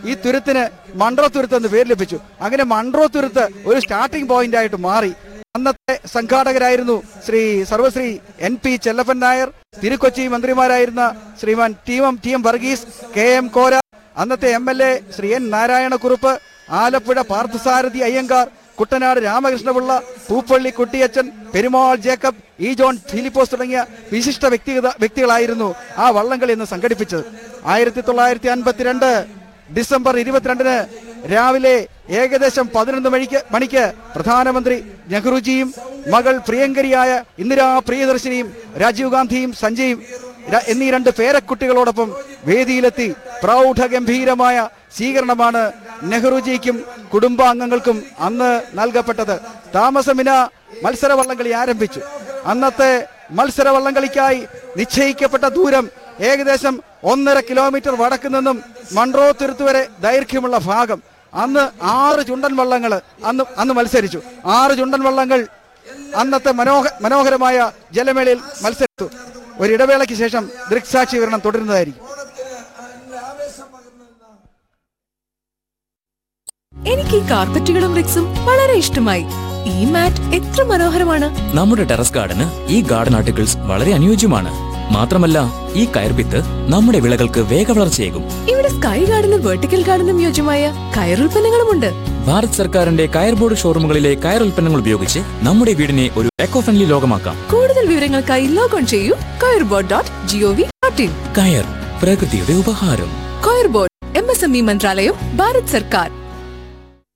ഈ തുരുത്തിന് മൺട്രോ തുരുത്ത് എന്ന് പേര് ലഭിച്ചു അങ്ങനെ മൺട്രോ തുരുത്ത് ഒരു സ്റ്റാർട്ടിംഗ് പോയിന്റ് ആയിട്ട് മാറി അന്നത്തെ സംഘാടകരായിരുന്നു ശ്രീ സർവശ്രീ എൻ പി ചെല്ലപ്പൻ നായർ തിരുക്കൊച്ചി മന്ത്രിമാരായിരുന്ന Shriman T M T M Varghese K M Kora അന്നത്തെ M L A Shri N Narayanakurup Alappuzha Parthasarathy Iyengar Kuttanad Ramakrishnapillai Poopally Kuttiyachan Perumal Jacob E John Philipose തുടങ്ങിയ വിശിഷ്ട വ്യക്തിഗത വ്യക്തികളായിരുന്നു ആ വള്ളംകളി ഇന്ന് സംഘടിപ്പിച്ചത് ആയിരത്തി തൊള്ളായിരത്തി അൻപത്തിരണ്ട് ഡിസംബർ ഇരുപത്തിരണ്ടിന് രാവിലെ ഏകദേശം പതിനൊന്ന് മണിക്ക് മണിക്ക് പ്രധാനമന്ത്രി നെഹ്റുജിയും മകൾ പ്രിയങ്കരിയായ ഇന്ദിരാ പ്രിയദർശിനിയും രാജീവ് ഗാന്ധിയും സഞ്ജയും ര- എന്നീ രണ്ട് പേരക്കുട്ടികളോടൊപ്പം വേദിയിലെത്തി പ്രൗഢഗംഭീരമായ സ്വീകരണമാണ് നെഹ്റുജിക്കും കുടുംബാംഗങ്ങൾക്കും അന്ന് നൽകപ്പെട്ടത് താമസമിന മത്സര വള്ളംകളി ആരംഭിച്ചു അന്നത്തെ മത്സര വള്ളംകളിക്കായി നിശ്ചയിക്കപ്പെട്ട ദൂരം ഏകദേശം ഒന്നര കിലോമീറ്റർ വടക്ക് നിന്നും മൺട്രോ തുരുത്ത് വരെ ദൈർഘ്യമുള്ള ഭാഗം അന്ന് ആറ് ചുണ്ടൻ വള്ളങ്ങൾ അന്ന് അന്ന് മത്സരിച്ചു ആറ് ചുണ്ടൻ വള്ളങ്ങൾ അന്നത്തെ മനോഹ മനോഹരമായ ജലമേളയിൽ മത്സരിച്ചു ഒരിടവേളയ്ക്ക് ശേഷം ദൃക്സാക്ഷി വിവരണം തുടരുന്നതായിരിക്കും എനിക്ക് ഈ കാർപ്പറ്റുകളും റിക്സും വളരെ ഇഷ്ടമായി ഈ മാറ്റ് എത്ര മനോഹരമാണ് നമ്മുടെ ടെറസ് ഗാർഡന് ഈ ഗാർഡൻ ആർട്ടിക്കിൾസ് വളരെ അനുയോജ്യമാണ് മാത്രമല്ല ഈ കയർപിത്ത് നമ്മുടെ വിളകൾക്ക് വേഗവളർച്ചയേകും ഇവിടെ സ്കൈ ഗാർഡനും വെർട്ടിക്കൽ ഗാർഡനും യോജ്യമായ കയറുൽപ്പന്നങ്ങളുമുണ്ട് ഭാരത് സർക്കാരിന്റെ കയർ ബോർഡ് ഷോറൂമുകളിലെ കയർ ഉൽപ്പന്നങ്ങൾ ഉപയോഗിച്ച് നമ്മുടെ വീടിനെ ഒരു എക്കോ ഫ്രണ്ട്ലി ലോകമാക്കാം കൂടുതൽ വിവരങ്ങൾക്കായി ലോഗോൺ ചെയ്യൂ coirboard dot gov dot in കയർ പ്രകൃതിയുടെ ഉപഹാരം Coir Board M S M E മന്ത്രാലയം ഭാരത് സർക്കാർ